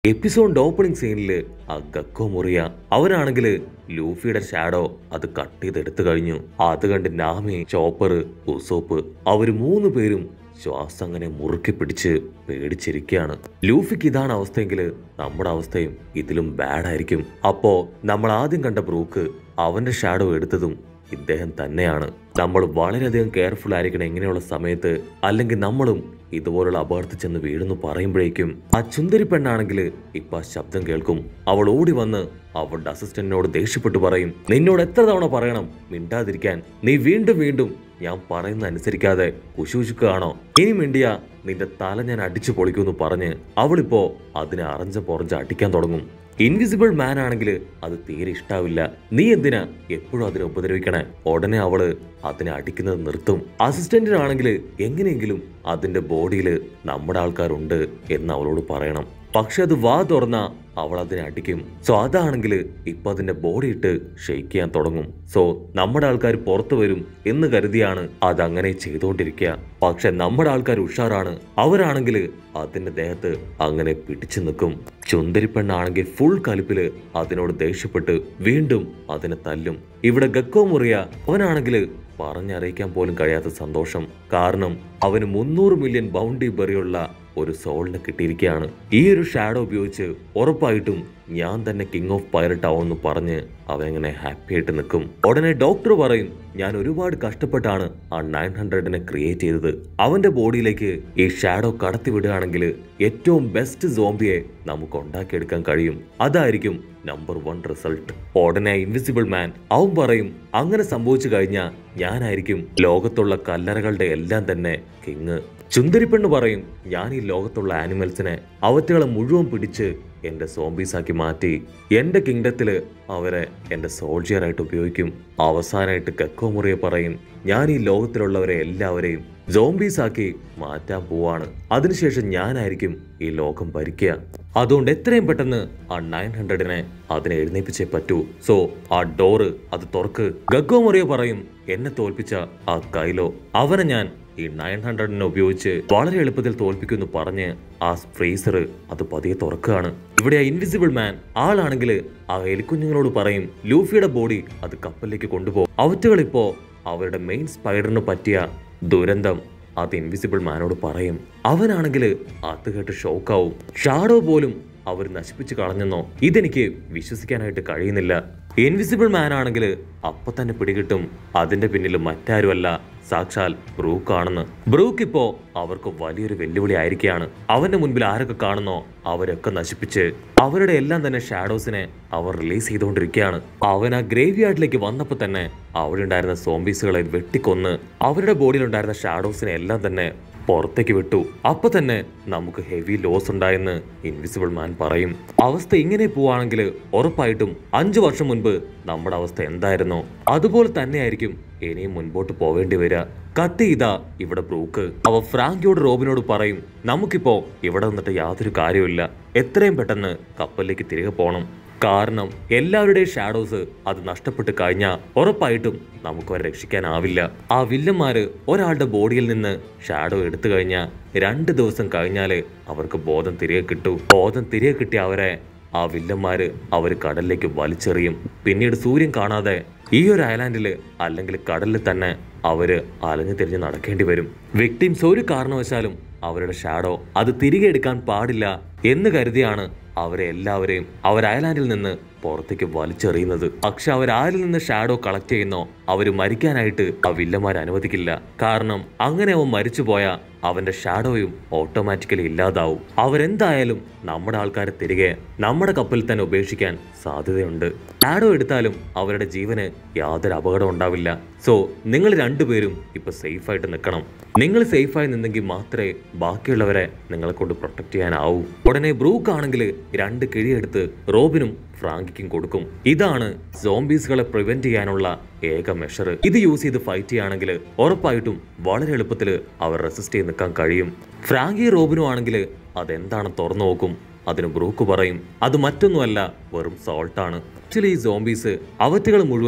എപ്പിസോഡിന്റെ opening സീനിൽ ആ ഗക്കോ മുറിയ അവനാണെങ്കിൽ ലൂഫിയുടെ ഷാഡോ അത് കട്ട് ചെയ്ത് എടുത്തു കഴിഞ്ഞു അത് കണ്ട് നാമി ചോപ്പർ ഉസോപ്പ് അവര് മൂന്ന് പേരും ശ്വാസം അങ്ങനെ മുറുക്കി പിടിച്ച് പേടിച്ചിരിക്കുകയാണ് ലൂഫിക്ക് ഇതാണ് അവസ്ഥയെങ്കിൽ നമ്മുടെ അവസ്ഥയും ഇതിലും ബാഡ് ആയിരിക്കും അപ്പോ നമ്മൾ ആദ്യം കണ്ട ബ്രൂക്ക് അവന്റെ ഷാഡോ എടുത്തതും ഇദ്ദേഹം തന്നെയാണ് നമ്മൾ വളരെയധികം കെയർഫുൾ ആയിരിക്കണം ഇങ്ങനെയുള്ള സമയത്ത് അല്ലെങ്കിൽ നമ്മളും ഇതുപോലുള്ള അപകടത്തിൽ ചെന്ന് വീഴുന്നു പറയുമ്പോഴേക്കും ആ ചുന്ദരി പെണ്ണാണെങ്കിൽ ഇപ്പൊ ആ ശബ്ദം കേൾക്കും അവൾ ഓടി വന്ന് അവളുടെ അസിസ്റ്റന്റിനോട് ദേഷ്യപ്പെട്ടു പറയും നിന്നോട് എത്ര തവണ പറയണം മിണ്ടാതിരിക്കാൻ നീ വീണ്ടും വീണ്ടും ഞാൻ പറയുന്ന അനുസരിക്കാതെ കുശുകുശുക്കുകയാണോ ഇനി മിണ്ടിയ നിന്റെ തല ഞാൻ അടിച്ചു പൊളിക്കുമെന്ന് പറഞ്ഞ് അവളിപ്പോ അതിനെ അറഞ്ച പൊറഞ്ച അടിക്കാൻ തുടങ്ങും ഇൻവിസിബിൾ മാൻ ആണെങ്കിൽ അത് തീരെ ഇഷ്ടാവില്ല നീ എന്തിനാ എപ്പോഴും അതിനെ ഉപദ്രവിക്കണേ ഉടനെ അവള് അതിനെ അടിക്കുന്നത് നിർത്തും അസിസ്റ്റന്റിനാണെങ്കിൽ എങ്ങനെയെങ്കിലും അതിന്റെ ബോഡിയിൽ നമ്മുടെ ആൾക്കാരുണ്ട് എന്ന് അവളോട് പറയണം പക്ഷെ അത് വാ തുറന്ന അവൾ അതിനെ അടിക്കും സോ അതാണെങ്കിൽ ഇപ്പൊ അതിന്റെ ബോഡി ഇട്ട് ഷെയ്ക്ക് ചെയ്യാൻ തുടങ്ങും സോ നമ്മുടെ ആൾക്കാർ പുറത്തു വരും എന്ന് കരുതിയാണ് അതങ്ങനെ ചെയ്തുകൊണ്ടിരിക്കുക പക്ഷെ നമ്മുടെ ആൾക്കാർ ഉഷാറാണ് അവരാണെങ്കിൽ അതിന്റെ ദേഹത്ത് അങ്ങനെ പിടിച്ചു നിൽക്കും ചുന്ദരി പെണ്ണാണെങ്കിൽ ഫുൾ കലിപ്പില് അതിനോട് ദേഷ്യപ്പെട്ട് വീണ്ടും അതിനെ തല്ലും ഇവിടെ ഗക്കോ മുറിയ അവനാണെങ്കിൽ പറഞ്ഞറിയിക്കാൻ പോലും കഴിയാത്ത സന്തോഷം കാരണം അവന് മുന്നൂറ് മില്യൺ ബൗണ്ടി ബറിയുള്ള ഒരു സോളിനെ കിട്ടിയിരിക്കുകയാണ് ഈ ഒരു ഷാഡോ ഉപയോഗിച്ച് ഉറപ്പായിട്ടും ഞാൻ തന്നെ കിങ് ഓഫ് പൈററ്റ് ആവുമെന്ന് പറഞ്ഞ് അവനെങ്ങനെ ഹാപ്പി ആയിട്ട് നിൽക്കും ഉടനെ ഡോക്ടർ പറയും ഞാൻ ഒരുപാട് കഷ്ടപ്പെട്ടാണ് ആ നയൻ ഹൺഡ്രഡിനെ ക്രിയേറ്റ് ചെയ്തത് അവന്റെ ബോഡിയിലേക്ക് ഈ ഷാഡോ കടത്തി വിടുകയാണെങ്കിൽ ഏറ്റവും ബെസ്റ്റ് സോംബിയെ നമുക്ക് ഉണ്ടാക്കിയെടുക്കാൻ കഴിയും അതായിരിക്കും നമ്പർ വൺ റിസൾട്ട് ഉടനെ ഇൻവിസിബിൾ മാൻ അവൻ പറയും അങ്ങനെ സംഭവിച്ചു കഴിഞ്ഞാൽ ഞാനായിരിക്കും ലോകത്തുള്ള കല്ലറകളുടെ എല്ലാം തന്നെ കിങ് ചുന്ദരിപ്പെണ്ണ് പറയും ഞാൻ ഈ ലോകത്തുള്ള ആനിമൽസിനെ അവറ്റകളെ മുഴുവൻ പിടിച്ച് എന്റെ സോംബീസാക്കി മാറ്റി എന്റെ കിങ്ഡത്തില് അവരെ എന്റെ സോൾജിയറായിട്ട് ഉപയോഗിക്കും അവസാനമായിട്ട് കക്കോ മുറിയെ പറയും ഞാൻ ഈ ലോകത്തിലുള്ളവരെ എല്ലാവരെയും സോംബീസാക്കി മാറ്റാൻ പോവാണ് അതിനുശേഷം ഞാനായിരിക്കും ഈ ലോകം ഭരിക്കുക അതുകൊണ്ട് എത്രയും പെട്ടെന്ന് ആ നയൻ ഹൺഡ്രഡിനെ അതിനെ എഴുന്നേപ്പിച്ചേ പറ്റൂ സോ ആ ഡോറ് അത് തുറക്ക് ഗഗോ മുറിയ പറയും എന്നെ തോൽപ്പിച്ച ആ കൈലോ അവനെ ഞാൻ ഈ നയൻ ഹൺഡ്രഡിനെ ഉപയോഗിച്ച് വളരെ എളുപ്പത്തിൽ തോൽപ്പിക്കുമെന്ന് പറഞ്ഞ് ആ ഫ്രീസർ അത് പതിയെ തുറക്കുകയാണ് ഇവിടെ ആ ഇൻവിസിബിൾ മാൻ ആളാണെങ്കിൽ ആ എലിക്കുഞ്ഞുങ്ങളോട് പറയും ലൂഫിയുടെ ബോഡി അത് കപ്പലിലേക്ക് കൊണ്ടുപോകും അവറ്റകൾ ഇപ്പോ അവരുടെ മെയിൻ സ്പൈഡറിന് പറ്റിയ ദുരന്തം അത് ഇൻവിസിബിൾ മാനോട് പറയും അവനാണെങ്കിൽ അത് കേട്ട് ഷോക്കാവും ഷാഡോ പോലും അവർ നശിപ്പിച്ചു കളഞ്ഞെന്നോ ഇതെനിക്ക് വിശ്വസിക്കാനായിട്ട് കഴിയുന്നില്ല ഇൻവിസിബിൾ മാൻ ആണെങ്കിൽ അപ്പൊ തന്നെ പിടികിട്ടും അതിന്റെ പിന്നിൽ മറ്റാരുമല്ല സാക്ഷാൽ ബ്രൂക്ക് ആണെന്ന് ബ്രൂക്ക് ഇപ്പോ അവർക്ക് വലിയൊരു വെല്ലുവിളി ആയിരിക്കുകയാണ് അവന്റെ മുൻപിൽ ആരൊക്കെ കാണുന്നോ അവരൊക്കെ നശിപ്പിച്ച് അവരുടെ എല്ലാം തന്നെ ഷാഡോസിനെ അവർ റിലീസ് ചെയ്തുകൊണ്ടിരിക്കുകയാണ് അവൻ ആ ഗ്രേവ് യാർഡിലേക്ക് വന്നപ്പോൾ തന്നെ അവിടെ ഉണ്ടായിരുന്ന സോംബീസുകളെ വെട്ടിക്കൊന്ന് അവരുടെ ബോഡിയിലുണ്ടായിരുന്ന ഷാഡോസിനെ എല്ലാം തന്നെ പുറത്തേക്ക് വിട്ടു അപ്പൊ തന്നെ നമുക്ക് ഹെവി ലോസ് ഉണ്ടായെന്ന് ഇൻവിസിബിൾ മാൻ പറയും അവസ്ഥ ഇങ്ങനെ പോവാണെങ്കിൽ ഉറപ്പായിട്ടും അഞ്ചു വർഷം മുൻപ് നമ്മുടെ അവസ്ഥ എന്തായിരുന്നോ അതുപോലെ തന്നെയായിരിക്കും ഇനിയും മുൻപോട്ട് പോവേണ്ടി വരിക കത്തി ഇതാ ഇവിടെ ബ്രൂക്ക് അവ ഫ്രാങ്കിയോട് റോബിനോട് പറയും നമുക്കിപ്പോ ഇവിടെ നിന്നിട്ട് യാതൊരു കാര്യമില്ല എത്രയും പെട്ടെന്ന് കപ്പലിലേക്ക് തിരികെ പോകണം കാരണം എല്ലാവരുടെയും ഷാഡോസ് അത് നഷ്ടപ്പെട്ട് കഴിഞ്ഞാൽ ഉറപ്പായിട്ടും നമുക്ക് അവരെ രക്ഷിക്കാനാവില്ല ആ വില്ലന്മാര് ഒരാളുടെ ബോഡിയിൽ നിന്ന് ഷാഡോ എടുത്തു കഴിഞ്ഞാൽ രണ്ട് ദിവസം കഴിഞ്ഞാലേ അവർക്ക് ബോധം തിരികെ കിട്ടൂ ബോധം തിരികെ കിട്ടിയ അവരെ ആ വില്ലന്മാര് അവർ കടലിലേക്ക് വലിച്ചെറിയും പിന്നീട് സൂര്യൻ കാണാതെ ഈ ഒരു ഐലാൻഡില് അല്ലെങ്കിൽ കടലിൽ തന്നെ അവര് അലഞ്ഞു തിരിഞ്ഞ് നടക്കേണ്ടി വരും വിക്ടിംസ് ഒരു കാരണവശാലും അവരുടെ ഷാഡോ അത് തിരികെ എടുക്കാൻ പാടില്ല എന്ന് കരുതിയാണ് അവരെ എല്ലാവരെയും അവർ അയലാൻഡിൽ നിന്ന് പുറത്തേക്ക് വലിച്ചെറിയുന്നത് പക്ഷെ അവർ ആരിൽ നിന്ന് ഷാഡോ കളക്ട് ചെയ്യുന്നോ അവര് മരിക്കാനായിട്ട് ആ വില്ലന്മാർ അനുവദിക്കില്ല കാരണം അങ്ങനെ അവൻ മരിച്ചുപോയ അവന്റെ ഷാഡോയും ഓട്ടോമാറ്റിക്കലി ഇല്ലാതാവും അവരെന്തായാലും നമ്മുടെ ആൾക്കാരെ തിരികെ നമ്മുടെ കപ്പലിൽ തന്നെ ഉപേക്ഷിക്കാൻ സാധ്യതയുണ്ട് ഷാഡോ എടുത്താലും അവരുടെ ജീവന് യാതൊരു അപകടം ഉണ്ടാവില്ല സോ നിങ്ങൾ രണ്ടുപേരും ഇപ്പൊ സേഫ് ആയിട്ട് നിൽക്കണം നിങ്ങൾ സേഫായി നിന്നെങ്കിൽ മാത്രമേ ബാക്കിയുള്ളവരെ നിങ്ങളെ കൊണ്ട് പ്രൊട്ടക്ട് ചെയ്യാനാവൂ ഉടനെ ബ്രൂക്ക് ആണെങ്കിൽ രണ്ട് കിഴിയെടുത്ത് റോബിനും ഫ്രാങ്കിക്കും കൊടുക്കും ഇതാണ് സോംബീസുകളെ പ്രിവെന്റ് ചെയ്യാനുള്ള ഏക മെഷർ ഇത് യൂസ് ചെയ്ത് ഫൈറ്റ് ചെയ്യുകയാണെങ്കിൽ ഉറപ്പായിട്ടും വളരെ എളുപ്പത്തിൽ അവർ റെസിസ്റ്റ് ചെയ്ത് നിൽക്കാൻ കഴിയും ഫ്രാങ്കി റോബിനും ആണെങ്കിൽ അതെന്താണ് തുറന്നു നോക്കും അതിന് ബ്രൂക്ക് പറയും അത് മറ്റൊന്നുമല്ല വെറും സോൾട്ടാണ് ആക്ച്വലി ഈ സോംബീസ് അവറ്റുകൾ മുഴുവൻ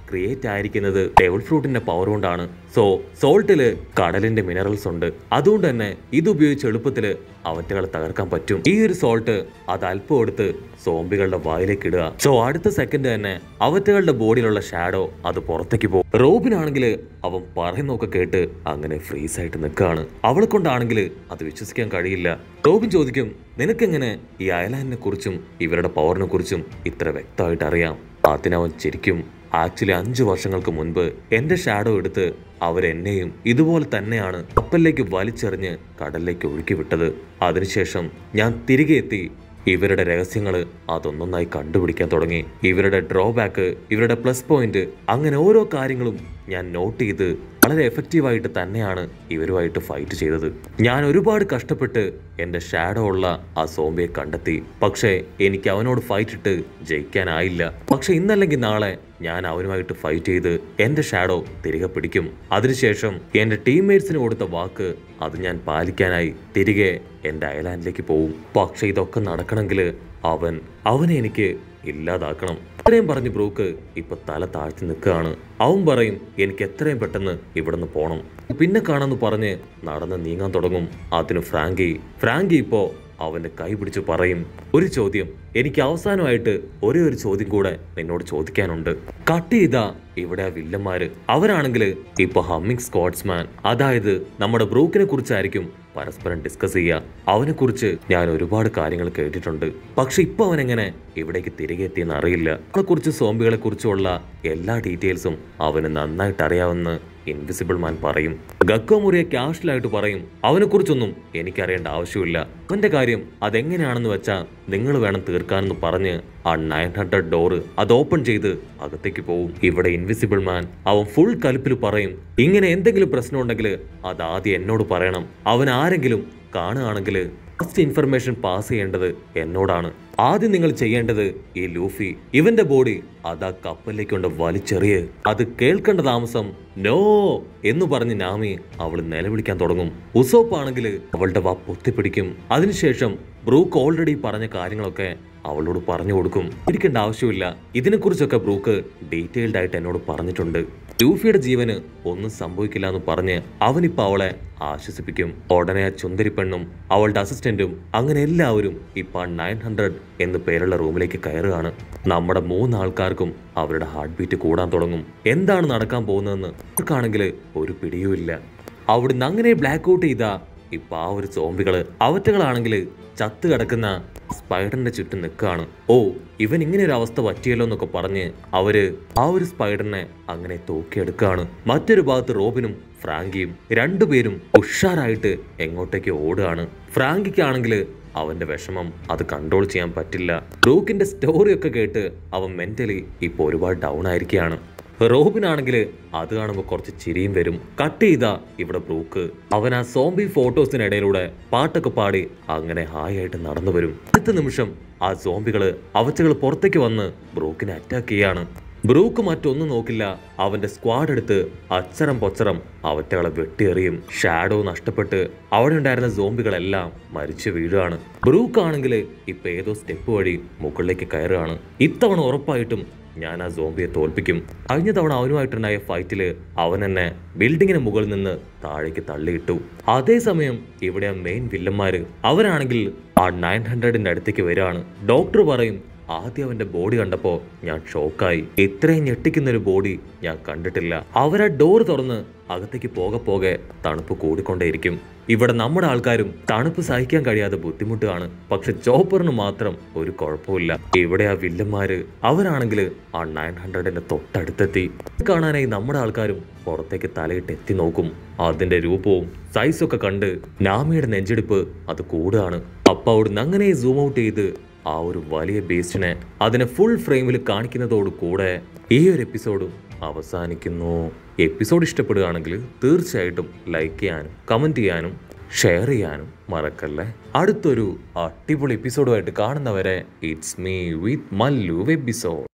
ക്രിയേറ്റ് ആയിരിക്കുന്നത് ഡെവൽ ഫ്രൂട്ടിന്റെ പവർ കൊണ്ടാണ് സോ സോൾട്ടില് കടലിന്റെ മിനറൽസ് ഉണ്ട് അതുകൊണ്ട് തന്നെ ഇത് ഉപയോഗിച്ച് എളുപ്പത്തില് അവറ്റകളെ തകർക്കാൻ പറ്റും ഈ ഒരു സോൾട്ട് അത് അല്പം എടുത്ത് സോംബികളുടെ വായിലേക്ക് ഇടുക സോ അടുത്ത സെക്കൻഡ് തന്നെ അവറ്റകളുടെ ബോഡിയിലുള്ള ഷാഡോ അത് പുറത്തേക്ക് പോകും റോബിനാണെങ്കിൽ അവൻ പറയുന്നൊക്കെ കേട്ട് അങ്ങനെ ഫ്രീസ് ആയിട്ട് നിൽക്കുകയാണ് അവളെ കൊണ്ടാണെങ്കിൽ അത് വിശ്വസിക്കാൻ കഴിയില്ല റോബിൻ ചോദിക്കും നിനക്കെങ്ങനെ ഈ അയലാൻഡിനെ കുറിച്ചും ഇവരുടെ പവറിനെ കുറിച്ചും ഇത്ര വ്യക്തമായിട്ട് അറിയാം അതിനവൻ ശരിക്കും ആക്ച്വലി അഞ്ചു വർഷങ്ങൾക്ക് മുൻപ് എന്റെ ഷാഡോ എടുത്ത് അവരെന്നെയും ഇതുപോലെ തന്നെയാണ് കപ്പലിലേക്ക് വലിച്ചെറിഞ്ഞ് കടലിലേക്ക് ഒഴുക്കി വിട്ടത് അതിനുശേഷം ഞാൻ തിരികെ എത്തി ഇവരുടെ രഹസ്യങ്ങൾ അതൊന്നൊന്നായി കണ്ടുപിടിക്കാൻ തുടങ്ങി ഇവരുടെ ഡ്രോബാക്ക് ഇവരുടെ പ്ലസ് പോയിന്റ് അങ്ങനെ ഓരോ കാര്യങ്ങളും ഞാൻ നോട്ട് ചെയ്ത് വളരെ എഫക്റ്റീവായിട്ട് തന്നെയാണ് ഇവരുമായിട്ട് ഫൈറ്റ് ചെയ്തത് ഞാൻ ഒരുപാട് കഷ്ടപ്പെട്ട് എൻ്റെ ഷാഡോ ഉള്ള ആ സോംബിയെ കണ്ടെത്തി പക്ഷേ എനിക്ക് അവനോട് ഫൈറ്റ് ഇട്ട് ജയിക്കാനായില്ല പക്ഷെ ഇന്നല്ലെങ്കിൽ നാളെ ഞാൻ അവനുമായിട്ട് ഫൈറ്റ് ചെയ്ത് എൻ്റെ ഷാഡോ തിരികെ പിടിക്കും അതിനുശേഷം എൻ്റെ ടീംമേറ്റ്സിന് കൊടുത്ത വാക്ക് അത് ഞാൻ പാലിക്കാനായി തിരികെ എൻ്റെ അയലാൻഡിലേക്ക് പോവും പക്ഷെ ഇതൊക്കെ നടക്കണമെങ്കിൽ അവൻ അവനെ എനിക്ക് ഇല്ലാതാക്കണം ഇത്രയും പറഞ്ഞ് ബ്രൂക്ക് ഇപ്പൊ തല താഴ്ത്തി നിൽക്കുകയാണ് അവൻ പറയും എനിക്ക് എത്രയും പെട്ടെന്ന് ഇവിടുന്ന് പോണം പിന്നെ കാണാന്ന് പറഞ്ഞ് നടന്ന് നീങ്ങാൻ തുടങ്ങും അതിന് ഫ്രാങ്കി ഫ്രാങ്കി ഇപ്പോ അവന്റെ കൈ പിടിച്ച് പറയും ഒരു ചോദ്യം എനിക്ക് അവസാനമായിട്ട് ഒരേ ഒരു ചോദ്യം കൂടെ നിന്നോട് ചോദിക്കാനുണ്ട് കട്ട് ചെയ്ത ഇവിടെ ആ വില്ലന്മാര് അവരാണെങ്കിൽ ഇപ്പൊ ഹമ്മിങ് സ്ക്വാഡ്സ്മാൻ അതായത് നമ്മുടെ ബ്രൂക്കിനെ കുറിച്ചായിരിക്കും പരസ്പരം ഡിസ്കസ് ചെയ്യുക അവനെ കുറിച്ച് ഞാൻ ഒരുപാട് കാര്യങ്ങൾ കേട്ടിട്ടുണ്ട് പക്ഷെ ഇപ്പൊ അവൻ എങ്ങനെ ഇവിടേക്ക് തിരികെ എത്തിയെന്ന് അറിയില്ല അവനെ കുറിച്ച് സോംബികളെ കുറിച്ചുള്ള എല്ലാ ഡീറ്റെയിൽസും അവന് നന്നായിട്ട് അറിയാമെന്ന് ഇൻവിസിബിൾ മാൻ പറയും ഗക്കോ മുറിയെ ക്യാഷ്വലായിട്ട് പറയും അവനെ കുറിച്ചൊന്നും എനിക്കറിയേണ്ട ആവശ്യമില്ല അവന്റെ കാര്യം അതെങ്ങനെയാണെന്ന് വെച്ചാൽ നിങ്ങൾ വേണം തീർക്കാനെന്ന് പറഞ്ഞ് ആ നയൻ ഹൺഡ്രഡ് ഡോറ് അത് ഓപ്പൺ ചെയ്ത് അകത്തേക്ക് പോവും ഇവിടെ ഇൻവിസിബിൾ മാൻ അവൻ ഫുൾ കലിപ്പിൽ പറയും ഇങ്ങനെ എന്തെങ്കിലും പ്രശ്നം ഉണ്ടെങ്കിൽ അത് ആദ്യം എന്നോട് പറയണം അവൻ ആരെങ്കിലും കാണുകയാണെങ്കിൽ ഫസ്റ്റ് ഇൻഫർമേഷൻ പാസ് ചെയ്യേണ്ടത് എന്നോടാണ് ആദ്യം നിങ്ങൾ ചെയ്യേണ്ടത് ഈ ലൂഫി ഇവന്റെ ബോഡി അതാ കപ്പലിലേക്ക് കൊണ്ട് വലിച്ചെറിയ് അത് കേൾക്കേണ്ട താമസം നോ എന്ന് പറഞ്ഞ് നാമി അവൾ നിലവിളിക്കാൻ തുടങ്ങും ഉസോപ്പ് ആണെങ്കിൽ അവളുടെ വാ പൊത്തിപ്പിടിക്കും അതിനുശേഷം ബ്രൂക്ക് ഓൾറെഡി പറഞ്ഞ കാര്യങ്ങളൊക്കെ അവളോട് പറഞ്ഞു കൊടുക്കും ഇരിക്കേണ്ട ആവശ്യമില്ല ഇതിനെക്കുറിച്ചൊക്കെ ബ്രൂക്ക് ഡീറ്റെയിൽഡ് ആയിട്ട് എന്നോട് പറഞ്ഞിട്ടുണ്ട് ലൂഫിയുടെ ജീവന് ഒന്നും സംഭവിക്കില്ല എന്ന് പറഞ്ഞ് അവനിപ്പോ അവളെ ആശ്വസിപ്പിക്കും ഉടനെ ആ ചുന്ദരി പെണ്ണും അവളുടെ അസിസ്റ്റന്റും അങ്ങനെ എല്ലാവരും ഇപ്പൊ നയൻ ഹൺഡ്രഡ് എന്ന് പേരുള്ള റൂമിലേക്ക് കയറുകയാണ് നമ്മുടെ മൂന്ന് ആൾക്കാർക്കും അവരുടെ ഹാർട്ട് ബീറ്റ് കൂടാൻ തുടങ്ങും എന്താണ് നടക്കാൻ പോകുന്നതെന്ന് അവർക്കാണെങ്കിൽ ഒരു പിടിയുമില്ല അവിടുന്ന് അങ്ങനെ ബ്ലാക്ക് ഔട്ട് ചെയ്ത ഇപ്പൊ ആ ഒരു സോംബികള് അവറ്റകളാണെങ്കിൽ ചത്ത് കിടക്കുന്ന സ്പൈഡറിന്റെ ചുറ്റും നിൽക്കുകയാണ് ഓ ഇവൻ ഇങ്ങനെ ഒരു അവസ്ഥ പറ്റിയല്ലോ എന്നൊക്കെ പറഞ്ഞ് അവര് ആ ഒരു സ്പൈഡറിനെ അങ്ങനെ തൂക്കിയെടുക്കുകയാണ് മറ്റൊരു ഭാഗത്ത് റോബിനും ഫ്രാങ്കിയും രണ്ടുപേരും ഉഷാറായിട്ട് എങ്ങോട്ടേക്ക് ഓടുകയാണ് ഫ്രാങ്കിക്കാണെങ്കിൽ അവന്റെ വിഷമം അത് കൺട്രോൾ ചെയ്യാൻ പറ്റില്ല ബ്രൂക്കിന്റെ സ്റ്റോറി ഒക്കെ കേട്ട് അവൻ മെന്റലി ഇപ്പൊ ഒരുപാട് ഡൗൺ ആയിരിക്കുകയാണ് റോബിനാണെങ്കിൽ അത് കാണുമ്പോൾ കുറച്ച് ചിരിയും വരും കട്ട് ചെയ്ത ഇവിടെ ബ്രൂക്ക് അവൻ ആ സോംബി ഫോട്ടോസിനിടയിലൂടെ പാട്ടൊക്കെ പാടി അങ്ങനെ ഹായ് ആയിട്ട് നടന്നു വരും അടുത്ത നിമിഷം ആ സോംബികള് അവറ്റകൾ പുറത്തേക്ക് വന്ന് ബ്രൂക്കിനെ അറ്റാക്ക് ചെയ്യാണ് ബ്രൂക്ക് മറ്റൊന്നും നോക്കില്ല അവന്റെ സ്ക്വാഡ് എടുത്ത് അച്ചരം പൊച്ചറം അവറ്റകളെ വെട്ടിയെറിയും ഷാഡോ നഷ്ടപ്പെട്ട് അവിടെ ഉണ്ടായിരുന്ന സോംബികളെല്ലാം മരിച്ചു വീഴുകയാണ് ബ്രൂക്ക് ആണെങ്കിൽ ഇപ്പൊ ഏതോ സ്റ്റെപ്പ് വഴി മുകളിലേക്ക് കയറുകയാണ് ഇത്തവണ ഉറപ്പായിട്ടും ഞാൻ ആ സോംബിയെ തോൽപ്പിക്കും കഴിഞ്ഞ തവണ അവനുമായിട്ടുണ്ടായ ഫൈറ്റില് അവൻ എന്നെ ബിൽഡിങ്ങിന് മുകളിൽ നിന്ന് താഴേക്ക് തള്ളിയിട്ടു അതേസമയം ഇവിടെ ആ മെയിൻ വില്ലന്മാര് അവരാണെങ്കിൽ ആ നയൻ ഹൺഡ്രഡിന്റെ അടുത്തേക്ക് വരികയാണ് ഡോക്ടർ പറയും ആദ്യം അവന്റെ ബോഡി കണ്ടപ്പോ ഞാൻ ഷോക്കായി ഇത്രയും ഞെട്ടിക്കുന്ന ഒരു ബോഡി ഞാൻ കണ്ടിട്ടില്ല അവരാ ഡോർ തുറന്ന് അകത്തേക്ക് പോകെ പോകെ തണുപ്പ് കൂടിക്കൊണ്ടേയിരിക്കും ഇവിടെ നമ്മുടെ ആൾക്കാരും തണുപ്പ് സഹിക്കാൻ കഴിയാതെ ബുദ്ധിമുട്ടാണ് പക്ഷെ ചോപ്പറിന് മാത്രം ഒരു കുഴപ്പമില്ല ഇവിടെ ആ വില്ലന്മാര് അവരാണെങ്കിൽ ആ നയൻ ഹൺഡ്രഡിന്റെ തൊട്ടടുത്തെത്തി ഇത് കാണാനായി നമ്മുടെ ആൾക്കാരും പുറത്തേക്ക് തലയിട്ട് എത്തി നോക്കും അതിന്റെ രൂപവും സൈസൊക്കെ കണ്ട് നാമിയുടെ നെഞ്ചെടുപ്പ് അത് കൂടുകയാണ് അപ്പൊ അവിടുന്ന് അങ്ങനെ സൂം ഔട്ട് ചെയ്ത് ആ ഒരു വലിയ ബീസ്റ്റിനെ അതിനെ ഫുൾ ഫ്രെയിമിൽ കാണിക്കുന്നതോട് കൂടെ ഈ ഒരു എപ്പിസോഡും അവസാനിക്കുന്നു എപ്പിസോഡ് ഇഷ്ടപ്പെടുകയാണെങ്കിൽ തീർച്ചയായിട്ടും ലൈക്ക് ചെയ്യാനും കമൻറ്റ് ചെയ്യാനും ഷെയർ ചെയ്യാനും മറക്കല്ലേ അടുത്തൊരു അടിപൊളി എപ്പിസോഡുമായിട്ട് കാണുന്നവരെ it's me with Mallu episode